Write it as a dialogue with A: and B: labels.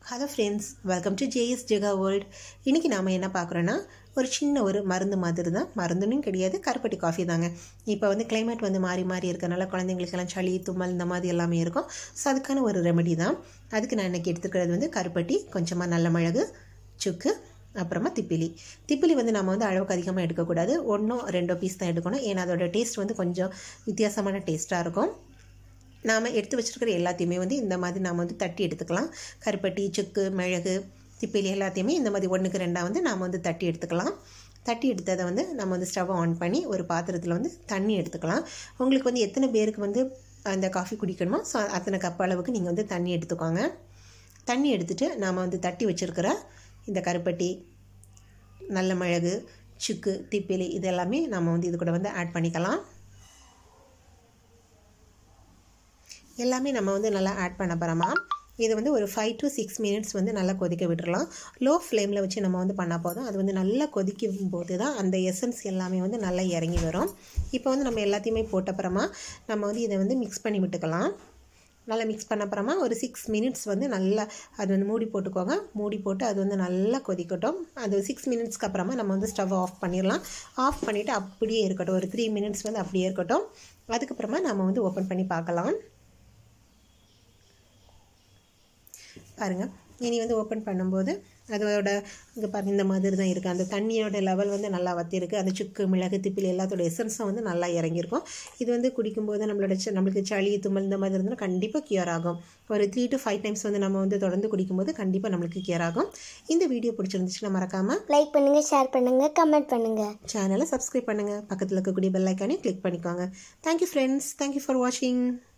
A: hello friends welcome to JS Jega world இன்றைக்கி நாம் என்ன பார்க்குறோன்னா ஒரு சின்ன ஒரு மருந்து மாதிரி தான் மருந்துன்னு கிடையாது கருப்பட்டி காஃபி தாங்க இப்போ வந்து climate வந்து மாறி மாறி இருக்கறனால குழந்தைங்களுக்கெல்லாம் சளி தும்மல் இந்த மாதிரி எல்லாமே இருக்கும் ஸோ அதுக்கான ஒரு ரெமெடி தான் அதுக்கு நான் இன்றைக்கி எடுத்துக்கிறது வந்து கருப்பட்டி கொஞ்சமாக நல்ல மிளகு சுக்கு அப்புறமா திப்பிலி திப்பிலி வந்து நம்ம வந்து அளவுக்கு அதிகமாக எடுக்கக்கூடாது ஒன்றோ ரெண்டோ பீஸ் தான் எடுக்கணும் ஏன்னா அதோட டேஸ்ட் வந்து கொஞ்சம் வித்தியாசமான டேஸ்ட்டாக இருக்கும் நாம் எடுத்து வச்சுருக்கிற எல்லாத்தையுமே வந்து இந்த மாதிரி நாம் வந்து தட்டி எடுத்துக்கலாம் கருப்பட்டி சுக்கு மிளகு திப்பிலி எல்லாத்தையுமே இந்த மாதிரி ஒன்றுக்கு ரெண்டாக வந்து நாம் வந்து தட்டி எடுத்துக்கலாம் தட்டி எடுத்ததை வந்து நம்ம வந்து ஸ்டவ் ஆன் பண்ணி ஒரு பாத்திரத்தில் வந்து தண்ணி எடுத்துக்கலாம் உங்களுக்கு வந்து எத்தனை பேருக்கு வந்து அந்த காஃபி குடிக்கணுமோ ஸோ அத்தனை கப் அளவுக்கு நீங்கள் வந்து தண்ணி எடுத்துக்கோங்க தண்ணி எடுத்துகிட்டு நாம் வந்து தட்டி வச்சுருக்கிற இந்த கருப்பட்டி நல்ல மிளகு சுக்கு திப்பிலி இது எல்லாமே நம்ம வந்து இது கூட வந்து ஆட் பண்ணிக்கலாம் எல்லாமே நம்ம வந்து நல்லா ஆட் பண்ண போகிறோமா இது வந்து ஒரு ஃபைவ் டு சிக்ஸ் மினிட்ஸ் வந்து நல்லா கொதிக்க விட்டுறலாம் லோ ஃப்ளேமில் வச்சு நம்ம வந்து பண்ணால் போதும் அது வந்து நல்லா கொதிக்கும் போது தான் அந்த எசன்ஸ் எல்லாமே வந்து நல்லா இறங்கி வரும் இப்போ வந்து நம்ம எல்லாத்தையுமே போட்ட அப்புறமா நம்ம வந்து இதை வந்து மிக்ஸ் பண்ணி விட்டுக்கலாம் நல்லா மிக்ஸ் பண்ண அப்புறமா ஒரு சிக்ஸ் மினிட்ஸ் வந்து நல்லா அது வந்து மூடி போட்டுக்கோங்க மூடி போட்டு அது வந்து நல்லா கொதிக்கட்டும் அது சிக்ஸ் மினிட்ஸ்க்கு அப்புறமா நம்ம வந்து ஸ்டவ் ஆஃப் பண்ணிடலாம் ஆஃப் பண்ணிவிட்டு அப்படியே இருக்கட்டும் ஒரு த்ரீ மினிட்ஸ் வந்து அப்படியே இருக்கட்டும் அதுக்கப்புறமா நம்ம வந்து ஓப்பன் பண்ணி பார்க்கலாம் பாருங்கள் இனி வந்து ஓப்பன் பண்ணும்போது அதோட இங்கே பாருங்க இந்த மாதிரி தான் இருக்குது அந்த தண்ணியோட லெவல் வந்து நல்லா வத்திருக்கு அந்த சுக்கு மிளகு திப்பிலி எல்லாத்தோட எசன்ஸும் வந்து நல்லா இறங்கியிருக்கும் இது வந்து குடிக்கும்போது நம்மளோட ச- நம்மளுக்கு சளி தும்மல் இந்த மாதிரி இருந்தால் கண்டிப்பாக கியூர் ஆகும் ஒரு த்ரீ டு ஃபைவ் டைம்ஸ் வந்து நம்ம வந்து தொடர்ந்து குடிக்கும்போது கண்டிப்பாக நம்மளுக்கு கியூர் ஆகும் இந்த வீடியோ பிடிச்சிருந்துச்சுன்னா மறக்காமல்
B: லைக் பண்ணுங்க ஷேர் பண்ணுங்க கமெண்ட் பண்ணுங்க
A: சேனலை சப்ஸ்கிரைப் பண்ணுங்கள் பக்கத்தில் இருக்கக்கூடிய பெல் ஐக்கானையும் கிளிக் பண்ணிக்கோங்க தேங்க்யூ ஃப்ரெண்ட்ஸ் தேங்க்யூ ஃபார் வாட்சிங்